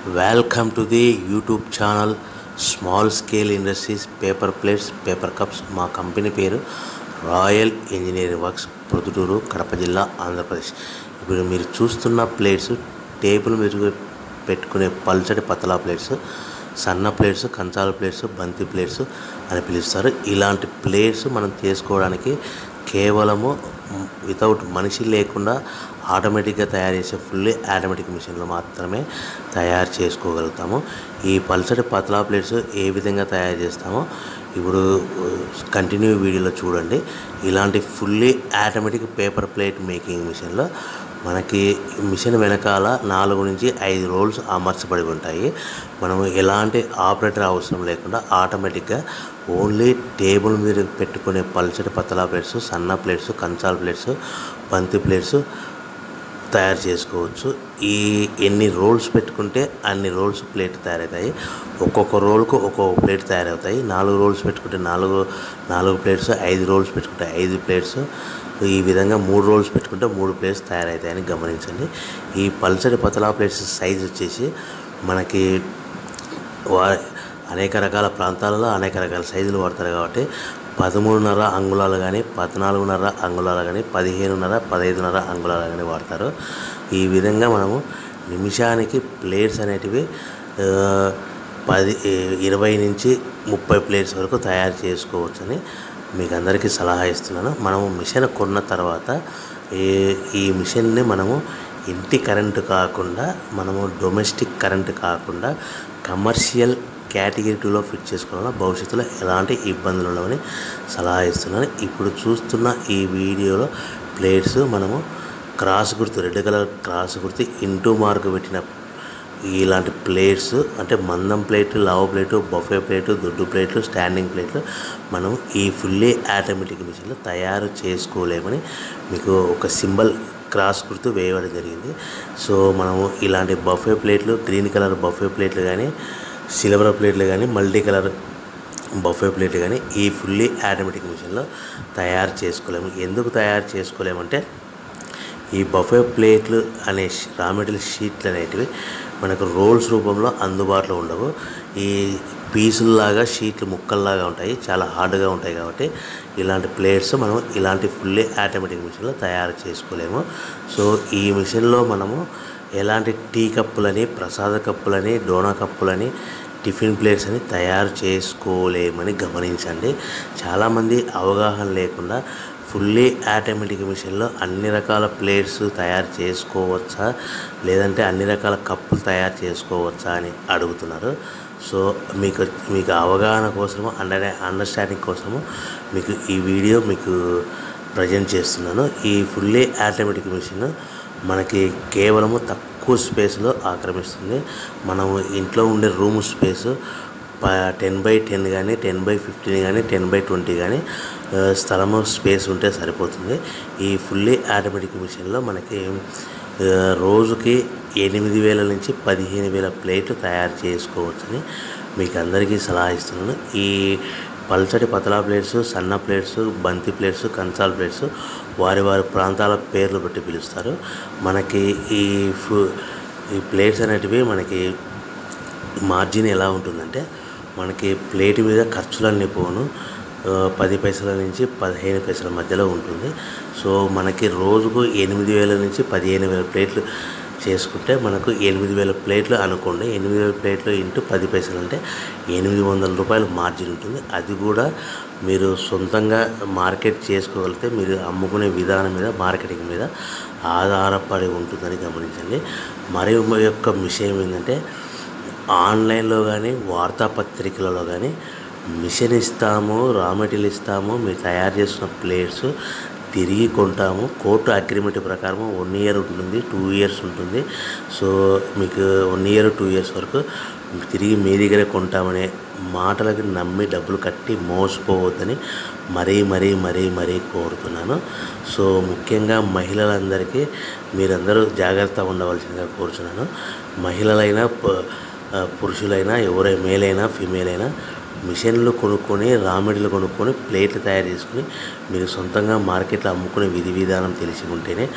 welcome to the YouTube channel small scale industries paper plates paper cups మా company పేరు royal engineering works Proddatur Kadapa జిల్లా ఆంధ్రప్రదేశ్ ఇప్పుడు మీరు చూస్తున్న ప్లేట్స్ టేబుల్ మీద పెట్టుకునే పల్చటి పతలా ప్లేట్స్ సన్న ప్లేట్స్ కంచాల ప్లేట్స్ బంతి ప్లేట్స్ అని పిలుస్తారు ఇలాంటి ప్లేట్స్ మనం చేసుకోవడానికి కేవలము వితౌట్ మనిషి లేకుండా ఆటోమేటిక్గా తయారు చేసే ఫుల్లీ ఆటోమేటిక్ మిషన్లు మాత్రమే తయారు చేసుకోగలుగుతాము ఈ పల్చటి పతలా ప్లేట్స్ ఏ విధంగా తయారు చేస్తామో ఇప్పుడు కంటిన్యూ వీడియోలో చూడండి ఇలాంటి fully automatic paper plate making మిషన్లో మనకి మిషన్ వెనకాల నాలుగు నుంచి ఐదు రోల్స్ అమర్చబడి ఉంటాయి మనము ఎలాంటి ఆపరేటర్ అవసరం లేకుండా ఆటోమేటిక్గా ఓన్లీ టేబుల్ మీద పెట్టుకునే పల్చటి పతలా ప్లేట్స్ సన్న ప్లేట్స్ కంచాల ప్లేట్స్ బంతి ప్లేట్స్ తయారు చేసుకోవచ్చు ఈ ఎన్ని రోల్స్ పెట్టుకుంటే అన్ని రోల్స్ ప్లేట్ తయారవుతాయి ఒక్కొక్క రోల్కు ఒక్కొక్క ప్లేట్ తయారవుతాయి నాలుగు రోల్స్ పెట్టుకుంటే నాలుగు నాలుగు ప్లేట్స్ ఐదు రోల్స్ పెట్టుకుంటే ఐదు ప్లేట్స్ ఈ విధంగా మూడు రోల్స్ పెట్టుకుంటే మూడు ప్లేట్స్ తయారవుతాయని గమనించండి ఈ పల్సటి పతలా ప్లేట్స్ సైజ్ వచ్చేసి మనకి వా అనేక రకాల ప్రాంతాలలో అనేక రకాల సైజులు వాడతారు కాబట్టి పదమూడున్నర అంగుళాలు కానీ పద్నాలుగున్నర అంగుళాలు కానీ పదిహేనున్నర పదహైదున్నర అంగుళాలు కానీ వాడతారు ఈ విధంగా మనము నిమిషానికి ప్లేట్స్ అనేటివి ఆ, పది ఇరవై నుంచి ముప్పై ప్లేట్స్ వరకు తయారు చేసుకోవచ్చని మీకు అందరికీ సలహా ఇస్తున్నాను మనము మిషన్ కొన్న తర్వాత ఈ ఈ మిషన్ని మనము ఇంటి కరెంటు కాకుండా మనము డొమెస్టిక్ కరెంటు కాకుండా కమర్షియల్ కేటగిరీ టూలో ఫిట్ చేసుకోవడం వల్ల భవిష్యత్తులో ఎలాంటి ఇబ్బందులు ఉండవని సలహా ఇస్తున్నాను ఇప్పుడు చూస్తున్న ఈ వీడియోలో ప్లేట్స్ మనము క్రాస్ గుర్తు రెడ్ కలర్ క్రాస్ గుర్తు ఇంటూ మార్క్ పెట్టిన ఇలాంటి ప్లేట్స్ అంటే మందం ప్లేట్ లావ్ ప్లేటు బఫే ప్లేటు దొడ్డు ప్లేట్లు స్టాండింగ్ ప్లేట్లు మనం ఈ ఫుల్లీ ఆటోమేటిక్ మిషన్లో తయారు చేసుకోలేమని మీకు ఒక సింబల్ క్రాస్ గుర్తు వేయడం జరిగింది సో మనము ఇలాంటి బఫే ప్లేట్లు గ్రీన్ కలర్ బఫే ప్లేట్లు కానీ సిల్వర్ ప్లేట్లు కానీ మల్టీ కలర్ బఫే ప్లేట్ కానీ ఈ ఫుల్లీ ఆటోమేటిక్ మిషన్లో తయారు చేసుకోలేము ఎందుకు తయారు చేసుకోలేమంటే ఈ బఫే ప్లేట్లు అనే రా మెటీరియల్ షీట్లు అనేటివి మనకు రోల్స్ రూపంలో అందుబాటులో ఉండవు ఈ పీసుల్లాగా షీట్లు ముక్కల్లాగా ఉంటాయి చాలా హార్డ్గా ఉంటాయి కాబట్టి ఇలాంటి ప్లేట్స్ మనం ఇలాంటి ఫుల్లీ ఆటోమేటిక్ మిషన్లో తయారు చేసుకోలేము సో ఈ మిషన్లో మనము ఎలాంటి టీ కప్పులని ప్రసాద కప్పులని డోనా కప్పులని టిఫిన్ ప్లేట్స్ అని తయారు చేసుకోలేమని గమనించండి చాలామంది అవగాహన లేకుండా ఫుల్లీ ఆటోమేటిక్ మిషన్లో అన్ని రకాల ప్లేట్స్ తయారు చేసుకోవచ్చా లేదంటే అన్ని రకాల కప్పులు తయారు చేసుకోవచ్చా అని అడుగుతున్నారు సో మీకు మీకు అవగాహన కోసము అండర్ అండర్స్టాండింగ్ కోసము మీకు ఈ వీడియో మీకు ప్రజెంట్ చేస్తున్నాను ఈ ఫుల్లీ ఆటోమేటిక్ మిషన్ మనకి కేవలము తక్కువ స్పేస్లో ఆక్రమిస్తుంది మనము ఇంట్లో ఉండే room space ten by ten కానీ టెన్ బై ఫిఫ్టీన్ కానీ టెన్ బై ట్వంటీ కానీ ఆ, స్థలము స్పేస్ ఉంటే సరిపోతుంది ఈ ఫుల్లీ ఆటోమేటిక్ మిషన్లో మనకి ఆ, రోజుకి ఎనిమిది వేల నుంచి పదిహేను వేల ప్లేట్లు తయారు చేసుకోవచ్చని మీకు అందరికీ సలహా ఇస్తున్నాను ఈ పల్చటి పతలా ప్లేట్స్ సన్న ప్లేట్స్ బంతి ప్లేట్స్ కంచాల ప్లేట్స్ వారి వారి ప్రాంతాల పేర్లు బట్టి పిలుస్తారు మనకి ఈ ఫు ఈ ప్లేట్స్ అనేటివి మనకి మార్జిన్ ఎలా ఉంటుందంటే మనకి ప్లేట్ మీద ఖర్చులన్నీ పోను ఆ, పది పైసల నుంచి పదిహేను పైసల మధ్యలో ఉంటుంది సో మనకి రోజుకు ఎనిమిది వేల నుంచి పదిహేను వేల ప్లేట్లు చేసుకుంటే మనకు ఎనిమిది వేల ప్లేట్లు అనుకోండి ఎనిమిది వేల ప్లేట్లు ఇంటూ పది పైసలు అంటే ఎనిమిది వందల రూపాయలు మార్జిన్ ఉంటుంది అది కూడా మీరు సొంతంగా మార్కెట్ చేసుకోగలిగితే మీరు అమ్ముకునే విధానం మీద మార్కెటింగ్ మీద ఆధారపడి ఉంటుందని గమనించండి మరి యొక్క విషయం ఏంటంటే ఆన్లైన్లో కానీ వార్తాపత్రికలలో కానీ మిషన్ ఇస్తాము రా మెటీరియల్ ఇస్తాము మీరు తయారు చేసిన ప్లేట్స్ తిరిగి కొంటాము కోర్టు అగ్రిమెంట్ ప్రకారం వన్ ఇయర్ ఉంటుంది టూ ఇయర్స్ ఉంటుంది సో మీకు వన్ ఇయర్ టూ ఇయర్స్ వరకు తిరిగి మీ దగ్గరే కొంటామనే మాటలకు నమ్మి డబ్బులు కట్టి మోసపోవద్దని మరీ మరీ మరీ మరీ కోరుతున్నాను సో ముఖ్యంగా మహిళలందరికీ మీరందరూ జాగ్రత్త ఉండవలసిందిగా కోరుచున్నాను మహిళలైనా ప- ఆ, పురుషులైనా ఎవరై మేల్ అయినా ఫీమేల్ అయినా మిషన్లు కొనుక్కొని రా మెటీరియల్ కొనుక్కొని ప్లేట్లు తయారు చేసుకుని మీరు సొంతంగా మార్కెట్లో అమ్ముకునే విధి విధానం తెలిసి ఉంటేనే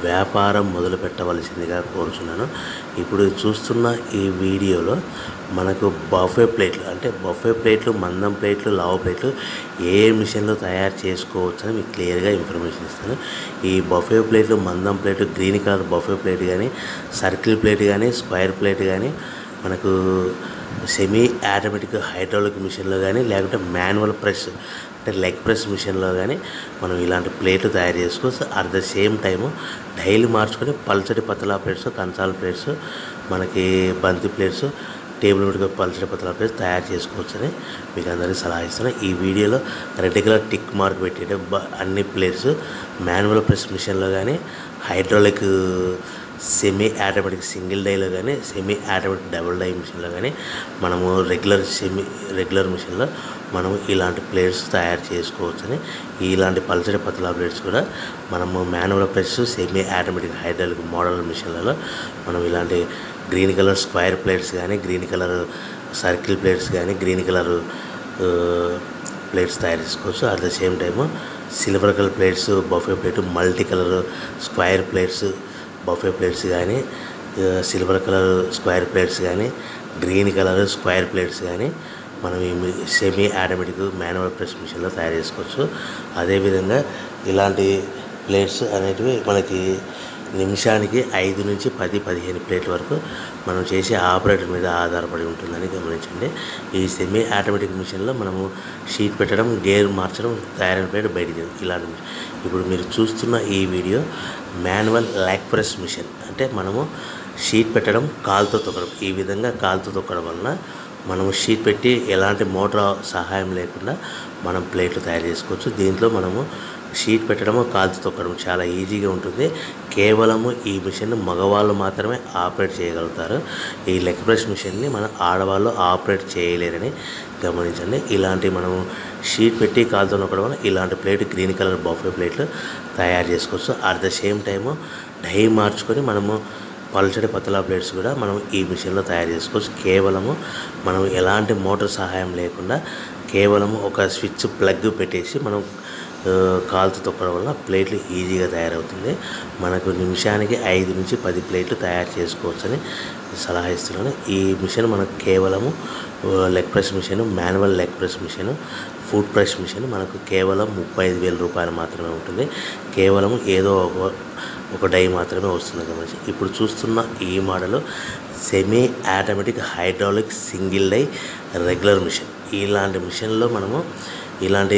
వ్యాపారం మొదలు పెట్టవలసిందిగా కోరుచున్నాను ఇప్పుడు చూస్తున్న ఈ వీడియోలో మనకు బఫే ప్లేట్లు అంటే బఫే ప్లేట్లు మందం ప్లేట్లు లావు ప్లేట్లు ఏ మిషన్లో తయారు చేసుకోవచ్చని మీకు క్లియర్గా ఇన్ఫర్మేషన్ ఇస్తాను ఈ బఫే ప్లేట్లు మందం plate green colour buffet plate కానీ సర్కిల్ ప్లేట్ కానీ స్క్వేర్ ప్లేట్ కానీ మనకు సెమీ ఆటోమేటిక్ హైడ్రాలిక్ మిషన్లో కానీ లేకుంటే మాన్యువల్ ప్రెస్ అంటే లెగ్ ప్రెస్ మిషన్లో కానీ మనం ఇలాంటి ప్లేట్లు తయారు చేసుకోవచ్చు at the same time daily మార్చుకొని పల్చటి పతలా ప్లేట్స్ కంచాల ప్లేట్స్ మనకి బంతి ప్లేట్స్ టేబుల్ మీద పల్చటి పతలా ప్లేట్స్ తయారు చేసుకోవచ్చని మీకు అందరికీ సలహా ఇస్తాను ఈ వీడియోలో రెడ్ కలర్ టిక్ మార్క్ పెట్టి అన్ని ప్లేట్స్ మాన్యువల్ ప్రెస్ మిషన్లో కానీ హైడ్రాలిక్ సెమీ ఆటోమేటిక్ సింగిల్ డైలో కానీ సెమీ ఆటోమేటిక్ డబుల్ డై మిషన్లో కానీ మనము రెగ్యులర్ సెమీ రెగ్యులర్ మిషన్లో మనము ఇలాంటి ప్లేట్స్ తయారు చేసుకోవచ్చని ఇలాంటి పల్చడి పతలా ప్లేట్స్ కూడా మనము manual plates semi automatic hydraulic model మిషన్లలో మనం ఇలాంటి గ్రీన్ కలర్ స్క్వేర్ ప్లేట్స్ కానీ గ్రీన్ కలర్ సర్కిల్ ప్లేట్స్ కానీ గ్రీన్ కలర్ ప్లేట్స్ తయారు చేసుకోవచ్చు at the same time silver colour plates buffet plate multi colour square plates buffet plates కానీ silver colour square plates కానీ green colour square plates కానీ మనం ఈ semi automatic manual press మిషన్లో తయారు చేసుకోవచ్చు అదేవిధంగా ఇలాంటి ప్లేట్స్ అనేటివి మనకి నిమిషానికి ఐదు నుంచి పది పదిహేను ప్లేట్ల వరకు మనం చేసే ఆపరేటర్ మీద ఆధారపడి ఉంటుందని గమనించండి ఈ సెమీ ఆటోమేటిక్ మిషన్లో మనము షీట్ పెట్టడం గేర్ మార్చడం తయారైన ప్లేట్ బయటికి ఇలాంటి మిషన్ ఇప్పుడు మీరు చూస్తున్న ఈ video manual lock press machine అంటే మనము షీట్ పెట్టడం కాలుతో తొక్కడం ఈ విధంగా కాలుతో తొక్కడం వలన మనము షీట్ పెట్టి ఎలాంటి మోటార్ సహాయం లేకుండా మనం ప్లేట్లు తయారు చేసుకోవచ్చు దీంట్లో మనము షీట్ పెట్టడము కాల్చి తొక్కడం చాలా ఈజీగా ఉంటుంది కేవలము ఈ మిషన్ మగవాళ్ళు మాత్రమే ఆపరేట్ చేయగలుగుతారు ఈ లెగ్ ప్రెస్ మిషన్ని మన ఆడవాళ్ళు ఆపరేట్ చేయలేరని గమనించండి ఇలాంటి మనము షీట్ పెట్టి కాలుతో నొక్కడం వల్ల ఇలాంటి ప్లేట్ గ్రీన్ కలర్ బఫే ప్లేట్లు తయారు చేసుకోవచ్చు at the same time die మార్చుకొని మనము పల్చడి పతలా ప్లేట్స్ కూడా మనం ఈ మిషన్లో తయారు చేసుకోవచ్చు కేవలము మనం ఎలాంటి మోటార్ సహాయం లేకుండా కేవలము ఒక స్విచ్ ప్లగ్ పెట్టేసి మనం కాలుతో తొక్కడం వల్ల ప్లేట్లు ఈజీగా తయారవుతుంది మనకు నిమిషానికి ఐదు నుంచి పది ప్లేట్లు తయారు చేసుకోవచ్చని సలహా ఇస్తున్నాను ఈ మిషన్ మనకు కేవలము leg press machine manual leg press machine food press machine మనకు కేవలం ముప్పై ఐదు వేల రూపాయలు మాత్రమే ఉంటుంది కేవలం ఏదో ఒక ఒక డై మాత్రమే వస్తుంది గమనించి ఇప్పుడు చూస్తున్న ఈ model semi automatic hydraulic single die regular machine ఇలాంటి మిషన్లో మనము ఇలాంటి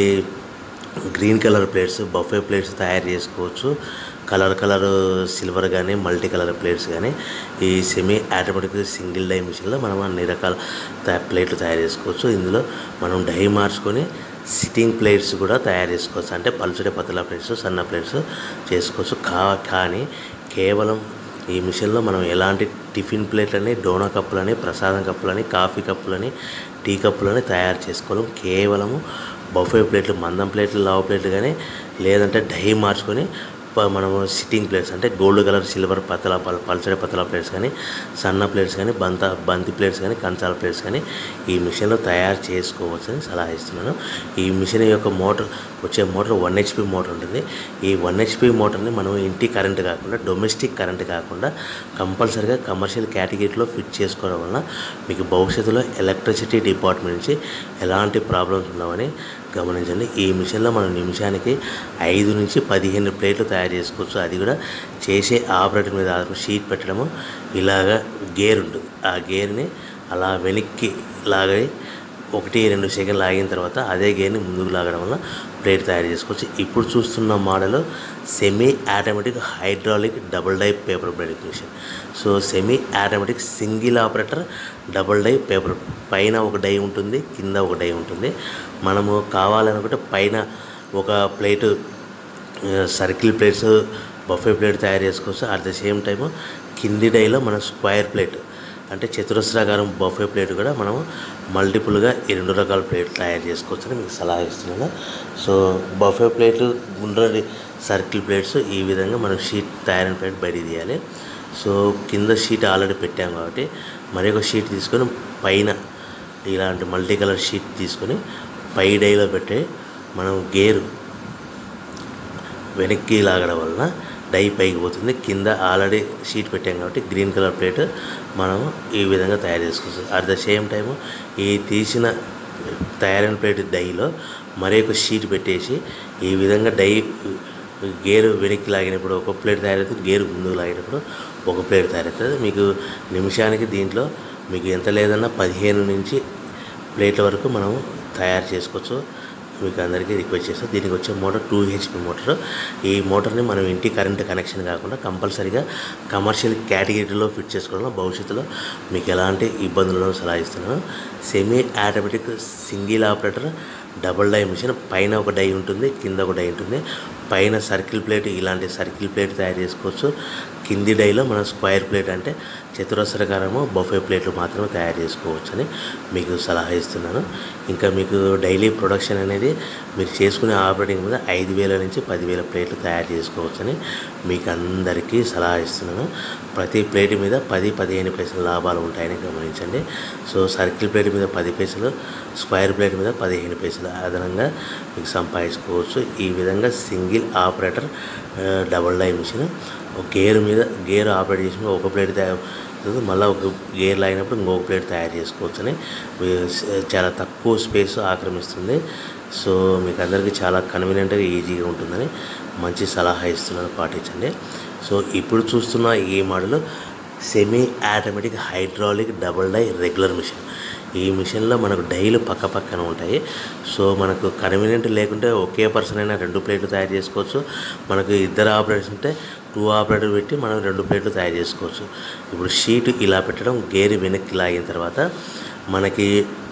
green colour plates buffet plates తయారు చేసుకోవచ్చు కలర్ కలర్ సిల్వర్ కానీ మల్టీ కలర్ ప్లేట్స్ కానీ ఈ సెమీ ఆటోమేటిక్ సింగిల్ డై మిషన్లో మనం అన్ని రకాల తయా- ప్లేట్లు తయారు చేసుకోవచ్చు ఇందులో మనం డై మార్చుకొని సిట్టింగ్ ప్లేట్స్ కూడా తయారు చేసుకోవచ్చు అంటే పలుచడి పతల ప్లేట్స్ సన్న ప్లేట్స్ చేసుకోవచ్చు కా కానీ కేవలం ఈ మిషన్లో మనం ఎలాంటి టిఫిన్ ప్లేట్లని డోనా కప్పులని ప్రసాదం కప్పులని కాఫీ కప్పులని టీ కప్పులని తయారు చేసుకోలేం కేవలము బఫే ప్లేట్లు మందం ప్లేట్లు లావు ప్లేట్లు కానీ లేదంటే డై మార్చుకొని ప- మనము సిట్టింగ్ ప్లేట్స్ అంటే గోల్డ్ కలర్ సిల్వర్ పతల పల్ పల్చడి పతల ప్లేట్స్ కానీ సన్న ప్లేట్స్ కానీ బంత బంతి ప్లేట్స్ కానీ కంచాల ప్లేట్స్ కానీ ఈ మిషన్లో తయారు చేసుకోవచ్చని సలహా ఇస్తున్నాను ఈ మిషన్ యొక్క మోటార్ వచ్చే మోటార్ వన్ హెచ్పి మోటార్ ఉంటుంది ఈ వన్ హెచ్పి మోటార్ని మనం ఇంటి కరెంట్ కాకుండా డొమెస్టిక్ కరెంట్ కాకుండా కంపల్సరీగా కమర్షియల్ కేటగిరీలో ఫిట్ చేసుకోవడం వలన మీకు భవిష్యత్తులో ఎలక్ట్రిసిటీ డిపార్ట్మెంట్ నుంచి ఎలాంటి ప్రాబ్లమ్స్ ఉండవని గమనించండి ఈ మిషన్లో మనం నిమిషానికి ఐదు నుంచి పదిహేను ప్లేట్లు తయారు చేసుకోవచ్చు అది కూడా చేసే ఆపరేటర్ మీద ఆధారపడి షీట్ పెట్టడము ఇలాగా గేర్ ఉంటుంది ఆ గేర్ని అలా వెనక్కి లాగి ఒకటి రెండు సెకండ్లు ఆగిన తర్వాత అదే గేర్ని ముందుకు లాగడం వల్ల ప్లేట్ తయారు చేసుకోవచ్చు ఇప్పుడు చూస్తున్న model semi automatic hydraulic double die paper plate machine so semi automatic single operator double die paper పైన ఒక డై ఉంటుంది కింద ఒక డై ఉంటుంది మనము కావాలనుకుంటే పైన ఒక plate circle plates buffet plate తయారు చేసుకోవచ్చు అట్ ద సేమ్ టైము కింది డైలో మనం స్క్వేర్ ప్లేట్ అంటే చతురస్రాకారం బఫే ప్లేట్ కూడా మనం మల్టిపుల్గా ఈ రెండు రకాల ప్లేట్లు తయారు చేసుకోవచ్చని మీకు సలహా ఇస్తున్నాను సో బఫే ప్లేట్లు గుండ్రటి సర్కిల్ ప్లేట్స్ ఈ విధంగా మనం షీట్ తయారైన ప్లేట్ బయటికి తీయాలి సో కింద షీట్ ఆల్రెడీ పెట్టాం కాబట్టి మరి ఒక షీట్ తీసుకొని పైన ఇలాంటి మల్టీ కలర్ షీట్ తీసుకొని పై డైలో పెట్టి మనం గేరు వెనక్కి లాగడం వలన డై పైకి పోతుంది కింద ఆల్రెడీ షీట్ పెట్టాం కాబట్టి గ్రీన్ కలర్ ప్లేట్ మనం ఈ విధంగా తయారు చేసుకోవచ్చు అట్ ద సేమ్ టైము ఈ తీసిన తయారైన ప్లేట్ డైలో మరి ఒక షీట్ పెట్టేసి ఈ విధంగా డై గేరు వెనక్కి లాగినప్పుడు ఒక ప్లేట్ తయారవుతుంది గేరు ముందుకు లాగినప్పుడు ఒక ప్లేట్ తయారవుతుంది మీకు నిమిషానికి దీంట్లో మీకు ఎంత లేదన్నా పదిహేను నుంచి ప్లేట్ల వరకు మనం తయారు చేసుకోవచ్చు మీకు అందరికీ రిక్వెస్ట్ చేస్తాం దీనికి వచ్చే మోటార్ టూ హెచ్పి మోటార్ ఈ మోటార్ని మనం ఇంటి కరెంట్ కనెక్షన్ కాకుండా కంపల్సరీగా కమర్షియల్ కేటగిరీలో ఫిట్ చేసుకోవడంలో భవిష్యత్తులో మీకు ఎలాంటి ఇబ్బందులను సలహా ఇస్తున్నాను semi automatic single operator double die machine పైన ఒక డై ఉంటుంది కింద ఒక డై ఉంటుంది పైన సర్కిల్ ప్లేట్ ఇలాంటి సర్కిల్ ప్లేట్ తయారు చేసుకోవచ్చు కింది డైలో మనం స్క్వైర్ ప్లేట్ అంటే చతురస్రకారము బఫే ప్లేట్లు మాత్రమే తయారు చేసుకోవచ్చు అని మీకు సలహా ఇస్తున్నాను ఇంకా మీకు డైలీ ప్రొడక్షన్ అనేది మీరు చేసుకునే ఆపరేటింగ్ మీద ఐదు వేల నుంచి పదివేల ప్లేట్లు తయారు చేసుకోవచ్చని మీకు అందరికీ సలహా ఇస్తున్నాను ప్రతి ప్లేట్ మీద పది పదిహేను పైసలు లాభాలు ఉంటాయని గమనించండి సో సర్కిల్ ప్లేట్ మీద పది పైసలు స్క్వేర్ ప్లేట్ మీద పదిహేను పైసలు అదనంగా మీకు సంపాదించుకోవచ్చు ఈ విధంగా single operator double die machine ఒక గేర్ మీద గేర్ ఆపరేట్ చేసిన ఒక ప్లేట్ తయారు మళ్ళీ ఒక గేర్ లాగినప్పుడు ఇంకొక ప్లేట్ తయారు చేసుకోవచ్చు అని చాలా తక్కువ స్పేస్ ఆక్రమిస్తుంది సో మీకు అందరికీ చాలా కన్వీనియంట్గా ఈజీగా ఉంటుందని మంచి సలహా ఇస్తున్నాను పాటించండి సో ఇప్పుడు చూస్తున్న ఈ model semi automatic hydraulic double die regular machine ఈ మిషన్లో మనకు డైలు పక్క పక్కన ఉంటాయి సో మనకు కన్వీనియంట్ లేకుంటే ఒకే పర్సన్ అయినా రెండు ప్లేట్లు తయారు చేసుకోవచ్చు మనకు ఇద్దరు ఆపరేటర్స్ ఉంటే టూ ఆపరేటర్ పెట్టి మనం రెండు ప్లేట్లు తయారు చేసుకోవచ్చు ఇప్పుడు షీట్ ఇలా పెట్టడం గేర్ వెనక్కి లాగిన తర్వాత మనకి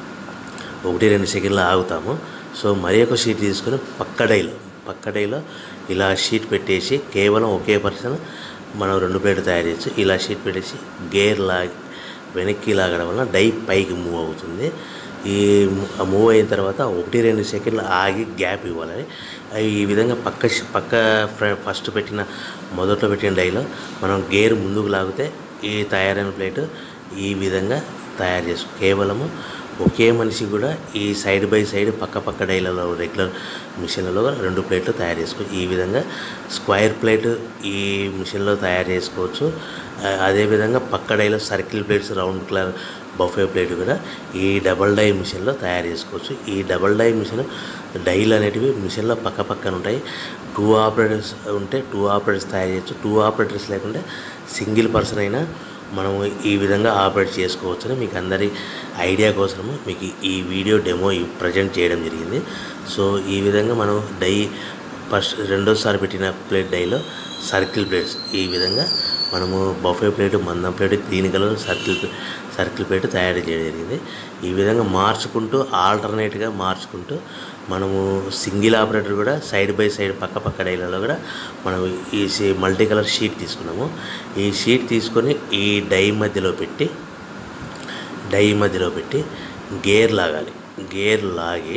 ఒకటి రెండు సెకండ్లు ఆగుతాము సో మరి ఒక షీట్ తీసుకొని పక్క డైలో పక్క డైలో ఇలా షీట్ పెట్టేసి కేవలం ఒకే పర్సన్ మనం రెండు ప్లేట్లు తయారు చేయొచ్చు ఇలా షీట్ పెట్టేసి గేర్ లాగి వెనక్కి లాగడం వల్ల డై పైకి మూవ్ అవుతుంది ఈ మూవ్ అయిన తర్వాత ఒకటి రెండు సెకండ్లు ఆగి గ్యాప్ ఇవ్వాలని ఈ విధంగా పక్క పక్క ఫస్ట్ పెట్టిన మొదట్లో పెట్టిన డైలో మనం గేర్ ముందుకు లాగితే ఈ తయారైన ప్లేట్ ఈ విధంగా తయారు చేసుకో కేవలము ఒకే మనిషి కూడా ఈ సైడ్ బై సైడ్ పక్క పక్క డైలలో రెగ్యులర్ మిషన్లలో రెండు ప్లేట్లు తయారు చేసుకోవచ్చు ఈ విధంగా స్క్వైర్ ప్లేట్ ఈ మిషన్లో తయారు చేసుకోవచ్చు అదేవిధంగా పక్క డైలో circle plates round colour buffet plate కూడా ఈ డబల్ డై మిషన్లో తయారు చేసుకోవచ్చు ఈ డబల్ డై మిషన్ డైలు అనేటివి మిషన్లో పక్క పక్కన ఉంటాయి టూ ఆపరేటర్స్ ఉంటే టూ ఆపరేటర్స్ తయారు చేయొచ్చు టూ ఆపరేటర్స్ లేకుంటే సింగిల్ పర్సన్ అయినా మనము ఈ విధంగా ఆపరేట్ చేసుకోవచ్చని మీకు అందరి ఐడియా కోసము మీకు ఈ వీడియో డెమో ప్రజెంట్ చేయడం జరిగింది సో ఈ విధంగా మనం డై ఫస్ట్ రెండోసారి పెట్టిన ప్లేట్ డైలో సర్కిల్ ప్లేట్స్ ఈ విధంగా మనము బఫే ప్లేట్ మందం plate green colour circle circle plate తయారు చేయడం జరిగింది ఈ విధంగా మార్చుకుంటూ ఆల్టర్నేట్గా మార్చుకుంటూ మనము సింగిల్ ఆపరేటర్ కూడా సైడ్ బై సైడ్ పక్క పక్క డైలలో కూడా మనం ఈ మల్టీ కలర్ షీట్ తీసుకున్నాము ఈ షీట్ తీసుకొని ఈ డై మధ్యలో పెట్టి డై మధ్యలో పెట్టి గేర్ లాగాలి గేర్ లాగి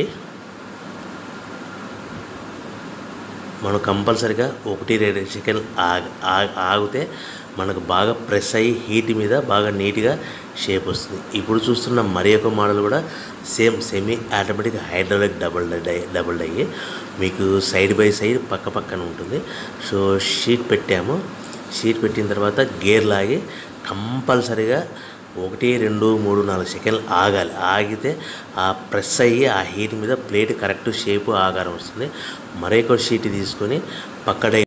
మనం కంపల్సరిగా ఒకటి రెండు సెకండ్ ఆగి ఆగితే మనకు బాగా ప్రెస్ అయ్యి హీట్ మీద బాగా నీట్గా షేప్ వస్తుంది ఇప్పుడు చూస్తున్న మరి ఒక మోడల్ కూడా same semi automatic hydraulic double die double die మీకు సైడ్ బై సైడ్ పక్క పక్కన ఉంటుంది సో షీట్ పెట్టాము షీట్ పెట్టిన తర్వాత గేర్ లాగి కంపల్సరిగా ఒకటి రెండు మూడు నాలుగు సెకండ్లు ఆగాలి ఆగితే ఆ ప్రెస్ అయ్యి ఆ హీట్ మీద ప్లేట్ కరెక్ట్ షేపు ఆకారం వస్తుంది మరొక షీట్ తీసుకొని పక్క డై